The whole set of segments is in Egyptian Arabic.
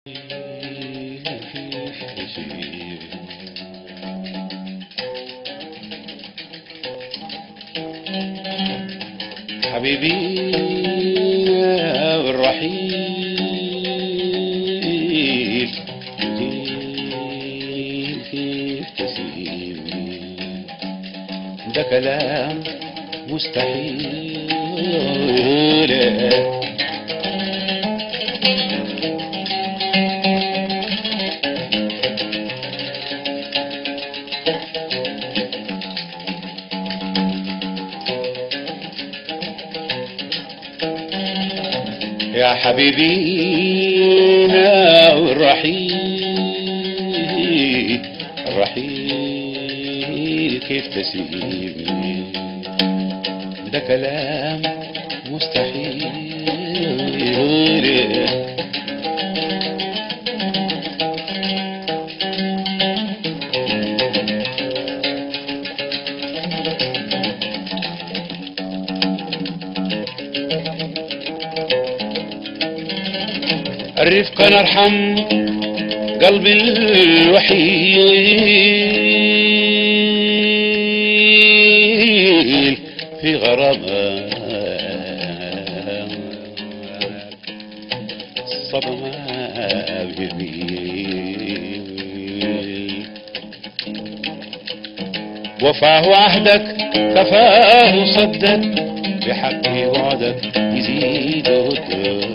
حبيبي الرحيل جيل كيف تسيب ده كلام مستحيل يا حبيبينا الرحيل الرحيل كيف تسيبني ده كلام مستحيل الرفق نرحم قلبي الوحيد في غرامك صدمة بيمين وفاه عهدك كفاه صدك بحق وعدك يزيد هداك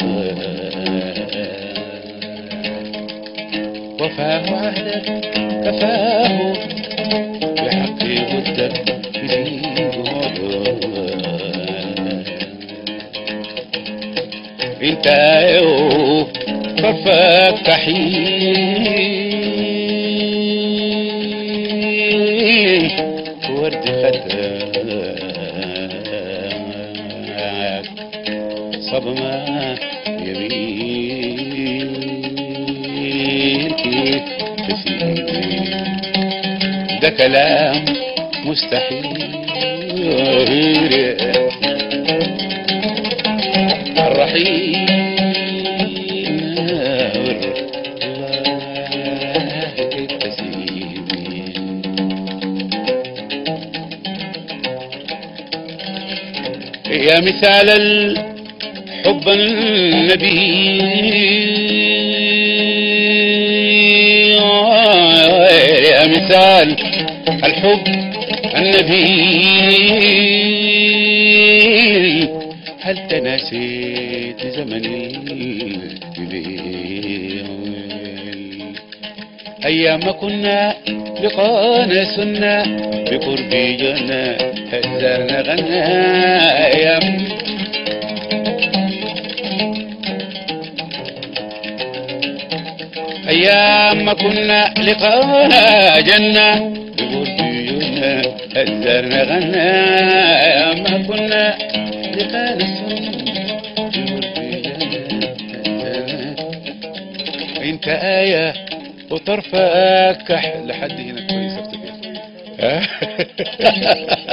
وفاه عهدك كفاه بحق ودك يزيد هداك انت يو طرفك كحيل ورد خدك صدمة يمين كيف تسيب ده كلام مستحيل الرحيم الله كيف تسيبني يا مثال الحب النبي يا مثال الحب النبي هل تناسيت زمني الجميل أيام ما كنا لقانا سنة بقرب جنة هزرنا غنى أيام أيام ما كنا لقانا جنة بقرب جنة هزرنا غنى أيام ما كنا لقانا سنة بقرب جنة هزرنا انت آية وطرفك كحل لحد هنا كويس افتكر